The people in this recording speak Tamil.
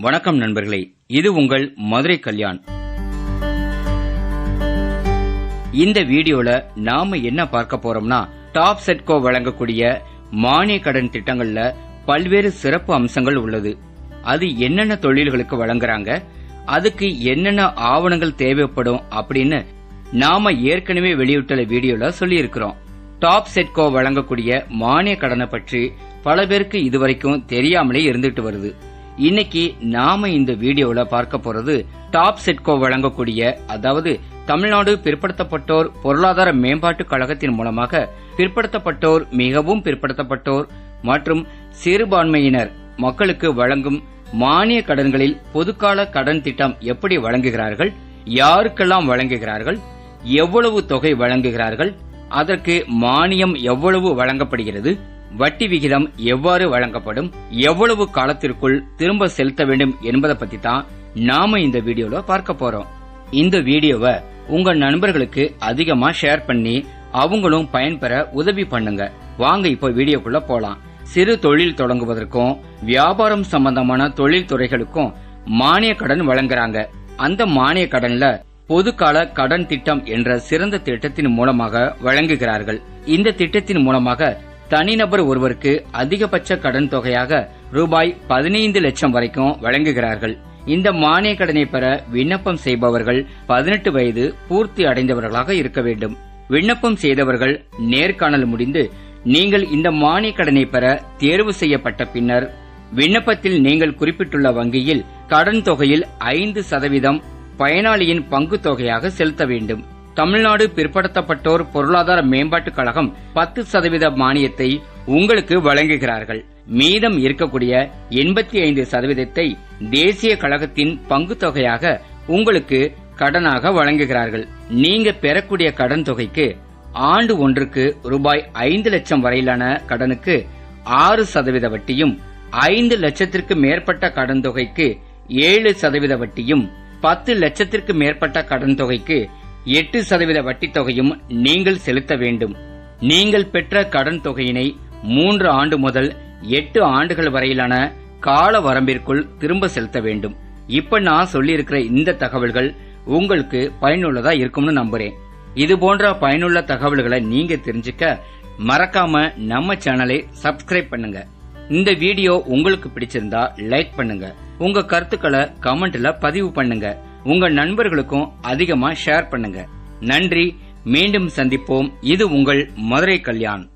வணக்கம் நண்பர்களே இது உங்கள் மதுரை கல்யாண் இந்த வீடியோல நாம என்ன பார்க்க போறோம்னா டாப் செட்கோ வழங்கக்கூடிய மானிய கடன் திட்டங்கள்ல பல்வேறு சிறப்பு அம்சங்கள் உள்ளது அது என்னென்ன தொழில்களுக்கு வழங்குறாங்க அதுக்கு என்னென்ன ஆவணங்கள் தேவைப்படும் அப்படின்னு நாம ஏற்கனவே வெளியிட்டுள்ள வீடியோல சொல்லியிருக்கிறோம் டாப் செட்கோ வழங்கக்கூடிய மானிய கடனை பற்றி பல பேருக்கு இதுவரைக்கும் தெரியாமலே இருந்துட்டு வருது இன்னைக்கு நாம இந்த வீடியோல பார்க்க போறது டாப் செட்கோ வழங்கக்கூடிய அதாவது தமிழ்நாடு பிற்படுத்தப்பட்டோர் பொருளாதார மேம்பாட்டு கழகத்தின் மூலமாக பிற்படுத்தப்பட்டோர் மிகவும் பிற்படுத்தப்பட்டோர் மற்றும் சிறுபான்மையினர் மக்களுக்கு வழங்கும் மானிய கடன்களில் பொதுக்கால கடன் திட்டம் எப்படி வழங்குகிறார்கள் யாருக்கெல்லாம் வழங்குகிறார்கள் எவ்வளவு தொகை வழங்குகிறார்கள் அதற்கு மானியம் எவ்வளவு வழங்கப்படுகிறது வட்டி விகிதம் எவ்வாறு வழங்கப்படும் எவ்வளவு காலத்திற்குள் திரும்ப செலுத்த வேண்டும் என்பதை பத்தி தான் நாம இந்த வீடியோல பார்க்க போறோம் இந்த வீடியோவை உங்க நண்பர்களுக்கு அதிகமா ஷேர் பண்ணி அவங்களும் பயன்பெற உதவி பண்ணுங்க வாங்க இப்போ வீடியோக்குள்ள போலாம் சிறு தொழில் தொடங்குவதற்கும் வியாபாரம் சம்பந்தமான தொழில் துறைகளுக்கும் மானிய கடன் வழங்குறாங்க அந்த மானிய கடன்ல பொதுக்கால கடன் திட்டம் என்ற சிறந்த திட்டத்தின் மூலமாக வழங்குகிறார்கள் இந்த திட்டத்தின் மூலமாக தனிநபர் ஒருவருக்கு அதிகபட்ச கடன் தொகையாக ரூபாய் பதினைந்து லட்சம் வரைக்கும் வழங்குகிறார்கள் இந்த மானிய கடனை பெற விண்ணப்பம் செய்பவர்கள் பதினெட்டு வயது பூர்த்தி அடைந்தவர்களாக இருக்க வேண்டும் விண்ணப்பம் செய்தவர்கள் நேர்காணல் முடிந்து நீங்கள் இந்த மானிய கடனை பெற தேர்வு செய்யப்பட்ட பின்னர் விண்ணப்பத்தில் நீங்கள் குறிப்பிட்டுள்ள வங்கியில் கடன் தொகையில் ஐந்து சதவீதம் பயனாளியின் பங்கு தொகையாக செலுத்த வேண்டும் தமிழ்நாடு பிற்படுத்தப்பட்டோர் பொருளாதார மேம்பாட்டுக் கழகம் பத்து சதவீத மானியத்தை உங்களுக்கு வழங்குகிறார்கள் மீதம் இருக்கக்கூடிய எண்பத்தி ஐந்து சதவீதத்தை தேசிய கழகத்தின் பங்கு தொகையாக உங்களுக்கு கடனாக வழங்குகிறார்கள் நீங்க பெறக்கூடிய கடன் தொகைக்கு ஆண்டு ஒன்றுக்கு ரூபாய் ஐந்து லட்சம் வரையிலான கடனுக்கு ஆறு சதவீத வட்டியும் ஐந்து லட்சத்திற்கு மேற்பட்ட கடன் தொகைக்கு ஏழு சதவீத வட்டியும் பத்து லட்சத்திற்கு மேற்பட்ட கடன் தொகைக்கு எட்டு சதவீத வட்டி தொகையும் நீங்கள் செலுத்த வேண்டும் நீங்கள் பெற்ற கடன் தொகையினை மூன்று ஆண்டு முதல் எட்டு ஆண்டுகள் வரையிலான கால வரம்பிற்குள் திரும்ப செலுத்த வேண்டும் இப்ப நான் சொல்லியிருக்கிற இந்த தகவல்கள் உங்களுக்கு பயனுள்ளதா இருக்கும்னு நம்புறேன் இது போன்ற பயனுள்ள தகவல்களை நீங்க தெரிஞ்சுக்க மறக்காம நம்ம சேனலை சப்ஸ்கிரைப் பண்ணுங்க இந்த வீடியோ உங்களுக்கு பிடிச்சிருந்தா லைக் பண்ணுங்க உங்க கருத்துக்களை கமெண்ட்ல பதிவு பண்ணுங்க உங்க நண்பர்களுக்கும் அதிகமா ஷேர் பண்ணுங்க நன்றி மீண்டும் சந்திப்போம் இது உங்கள் மதுரை கல்யாண்